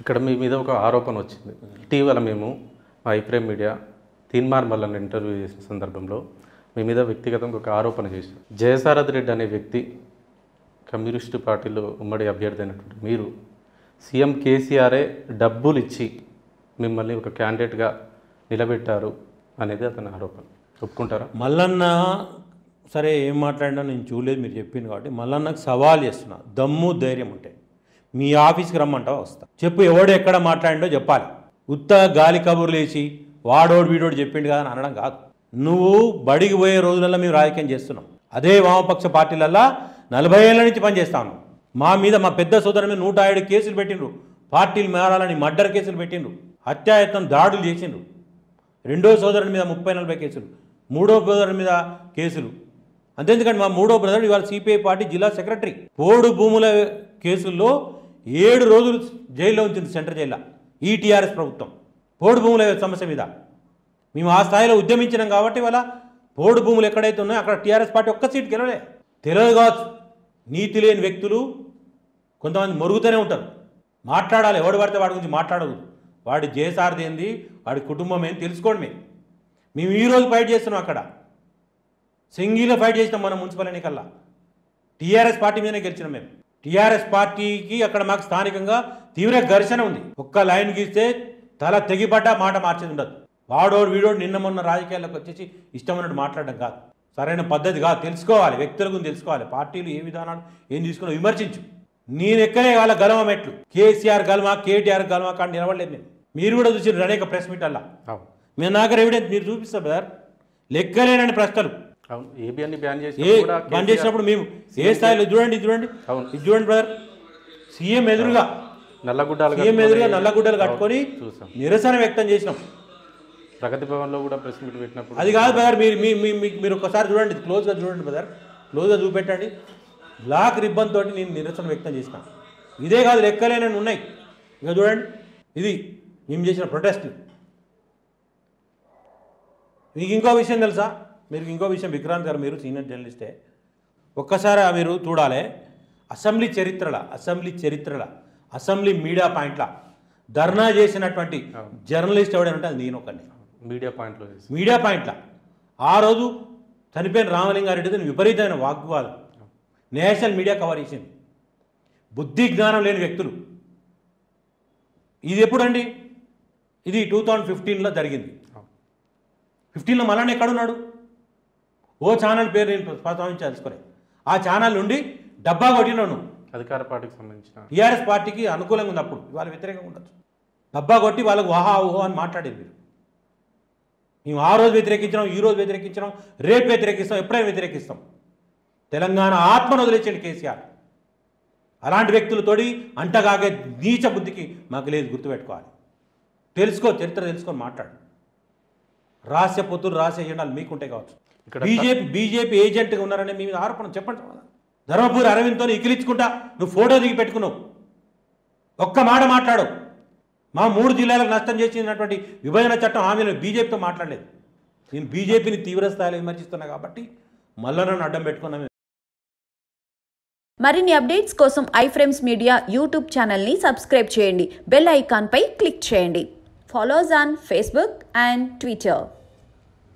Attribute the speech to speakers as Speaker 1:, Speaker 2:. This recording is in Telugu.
Speaker 1: ఇక్కడ మీ మీద ఒక ఆరోపణ వచ్చింది ఇటీవల మేము మా ఐప్రేమ్ మీడియా తీన్మార్ మల్లన్న ఇంటర్వ్యూ చేసిన సందర్భంలో మీ మీద వ్యక్తిగతంగా ఒక ఆరోపణ చేశాం జయసారథి రెడ్డి అనే వ్యక్తి కమ్యూనిస్టు పార్టీలో ఉమ్మడి అభ్యర్థి అయినటువంటి మీరు సీఎం కేసీఆరే డబ్బులు ఇచ్చి మిమ్మల్ని ఒక క్యాండిడేట్గా నిలబెట్టారు అనేది అతని ఆరోపణ ఒప్పుకుంటారా
Speaker 2: మల్లన్న సరే ఏం మాట్లాడినా నేను చూడలేదు మీరు చెప్పింది కాబట్టి మల్లన్నకు సవాల్ చేస్తున్నా దమ్ము ధైర్యం ఉంటే మీ ఆఫీస్కి రమ్మంటావా వస్తా చెప్పు ఎవడు ఎక్కడ మాట్లాడిండో చెప్పాలి ఉత్త గాలి కబుర్లు వేసి వాడోడు వీడోడు చెప్పిండు కదా అని అనడం కాదు నువ్వు బడికి పోయే రోజులలో మేము రాజకీయం చేస్తున్నాం అదే వామపక్ష పార్టీలల్లా నలభై ఏళ్ళ నుంచి పనిచేస్తాను మా మీద మా పెద్ద సోదరు మీద నూట ఏడు కేసులు పెట్టిండ్రు పార్టీలు మారాలని మర్డర్ కేసులు పెట్టిండ్రు హత్యాయత్నం దాడులు చేసిండ్రు రెండో సోదరుని మీద ముప్పై నలభై కేసులు మూడో సోదరుని మీద కేసులు అంతేందుకంటే మా మూడో బ్రదర్ ఇవాళ సిపిఐ పార్టీ జిల్లా సెక్రటరీ పోడు భూముల కేసుల్లో ఏడు రోజులు జైల్లో ఉంచింది సెంట్రల్ జైల్లో ఈ టీఆర్ఎస్ ప్రభుత్వం పోడు భూముల సమస్య మీద మేము ఆ స్థాయిలో ఉద్యమించినాం కాబట్టి ఇవాళ పోడు భూములు ఎక్కడైతే ఉన్నాయో అక్కడ టీఆర్ఎస్ పార్టీ ఒక్క సీట్ గెలవలే తెలియదు కావచ్చు నీతి లేని వ్యక్తులు కొంతమంది మొరుగుతూనే ఉంటారు మాట్లాడాలి ఎవడు పడితే వాడి గురించి మాట్లాడకూడదు వాడి జయసారథి ఏంది వాడి కుటుంబం ఏంది తెలుసుకోండి మేము మేము ఈరోజు ఫైట్ చేస్తున్నాం అక్కడ సింగిల్గా ఫైట్ చేసినాం మనం మున్సిపల్ ఎన్నికల్లా టీఆర్ఎస్ పార్టీ మీదనే గెలిచినాం మేము టీఆర్ఎస్ పార్టీకి అక్కడ మాకు స్థానికంగా తీవ్ర ఘర్షణ ఉంది ఒక్క లైన్ గీస్తే తల తెగిపడ్డా మాట మార్చేది ఉండదు వాడోడు వీడోడు నిన్న మొన్న రాజకీయాల్లోకి వచ్చేసి ఇష్టమైనట్టు మాట్లాడడం కాదు సరైన పద్ధతి కాదు తెలుసుకోవాలి వ్యక్తుల గురించి తెలుసుకోవాలి పార్టీలు ఏ విధానాలు ఏం తీసుకున్నా విమర్శించు నేను ఎక్కడే వాళ్ళ గలమ మెట్లు కేసీఆర్ గలమా కేటీఆర్ గలమా కానీ నిలబడలేదు మేము మీరు కూడా చూసి అనేక ప్రెస్ మీట్ అలా
Speaker 1: అవును
Speaker 2: మేము నాకు ఎవిడెన్స్ మీరు చూపిస్తారు బ్రదర్ లెక్కలేనని ప్రశ్నలు
Speaker 1: అవును ఏబిఎన్ని బ్యాన్ చేసి
Speaker 2: ఏ బంద్ చేసినప్పుడు మేము ఏ స్థాయిలో చూడండి ఇది చూడండి
Speaker 1: అవును.
Speaker 2: ఇది చూడండి బ్రదర్ సీఎం ఎదురుగా
Speaker 1: నల్లగుడ్డాలు
Speaker 2: సీఎం
Speaker 1: కట్టుకొని-
Speaker 2: ఎదురుగా నల్లగుడ్డలు కట్టుకొని
Speaker 1: చూసాం
Speaker 2: నిరసన వ్యక్తం చేసినాం
Speaker 1: ప్రగతి భవన్లో కూడా ప్రెస్ మీట్ పెట్టినప్పుడు
Speaker 2: అది కాదు బ్రదర్ మీరు మీ మీ- మీ- మీరు ఒకసారి చూడండి క్లోజ్గా చూడండి బ్రదర్ క్లోజ్గా చూపెట్టండి బ్లాక్ రిబ్బన్ తోటి నేను నిరసన వ్యక్తం చేసిన ఇదే కాదు లెక్కలేనని ఉన్నాయి ఇక చూడండి ఇది మేము చేసిన ప్రొటెస్ట్ మీకు ఇంకో విషయం తెలుసా మీరు ఇంకో విషయం విక్రాంత్ గారు మీరు సీనియర్ జర్నలిస్టే ఒక్కసారి మీరు చూడాలి అసెంబ్లీ చరిత్రల అసెంబ్లీ చరిత్రల అసెంబ్లీ మీడియా పాయింట్ల ధర్నా చేసినటువంటి జర్నలిస్ట్ ఎవడంటే అది నేను ఒకరిని
Speaker 1: మీడియా పాయింట్లో చేసి
Speaker 2: మీడియా పాయింట్ల ఆ రోజు చనిపోయిన రామలింగారెడ్డితో విపరీతమైన వాగ్వాదం నేషనల్ మీడియా కవర్ చేసింది బుద్ధి జ్ఞానం లేని వ్యక్తులు ఇది ఎప్పుడండి ఇది టూ థౌజండ్ ఫిఫ్టీన్లో జరిగింది ఫిఫ్టీన్లో మళ్ళీ ఎక్కడున్నాడు ఓ ఛానల్ పేరు నేను ప్రస్తావించి తెలుసుకునే ఆ ఛానల్ నుండి డబ్బా కొట్టినావు నువ్వు
Speaker 1: అధికార పార్టీకి సంబంధించిన
Speaker 2: టీఆర్ఎస్ పార్టీకి అనుకూలంగా ఉంది అప్పుడు ఇవాళ వ్యతిరేకంగా ఉండొచ్చు డబ్బా కొట్టి వాళ్ళకు వాహా ఊహో అని మాట్లాడేది మీరు మేము ఆ రోజు వ్యతిరేకించినాం ఈ రోజు వ్యతిరేకించినాం రేపు వ్యతిరేకిస్తాం ఎప్పుడైనా వ్యతిరేకిస్తాం తెలంగాణ ఆత్మను వదిలేసాడు కేసీఆర్ అలాంటి వ్యక్తులతోటి అంటగాగే నీచ బుద్ధికి మాకు లేదు గుర్తుపెట్టుకోవాలి తెలుసుకో చరిత్ర తెలుసుకొని మాట్లాడు రహస్య పొత్తులు రహస్య ఎజెండాలు మీకుంటాయి కావచ్చు
Speaker 1: ఇక్కడ
Speaker 2: బీజేపీ బీజేపీ ఏజెంట్గా ఉన్నారనే మీ మీద ఆరోపణ చెప్పండి సమాధానం. ధర్మపురి అరవింద్తో ఇకిలించుకుంటా నువ్వు ఫోటో దిగి పెట్టుకున్నావు ఒక్క మాట మాట్లాడు మా మూడు జిల్లాలకు నష్టం చేసినటువంటి విభజన చట్టం హామీలను బీజేపీతో మాట్లాడలేదు నేను బీజేపీని తీవ్ర స్థాయిలో విమర్శిస్తున్నా కాబట్టి మళ్ళా నన్ను అడ్డం పెట్టుకున్నా
Speaker 3: మరిన్ని అప్డేట్స్ కోసం ఐఫ్రేమ్స్ మీడియా యూట్యూబ్ ఛానల్ని సబ్స్క్రైబ్ చేయండి బెల్ ఐకాన్పై క్లిక్ చేయండి follows on Facebook and Twitter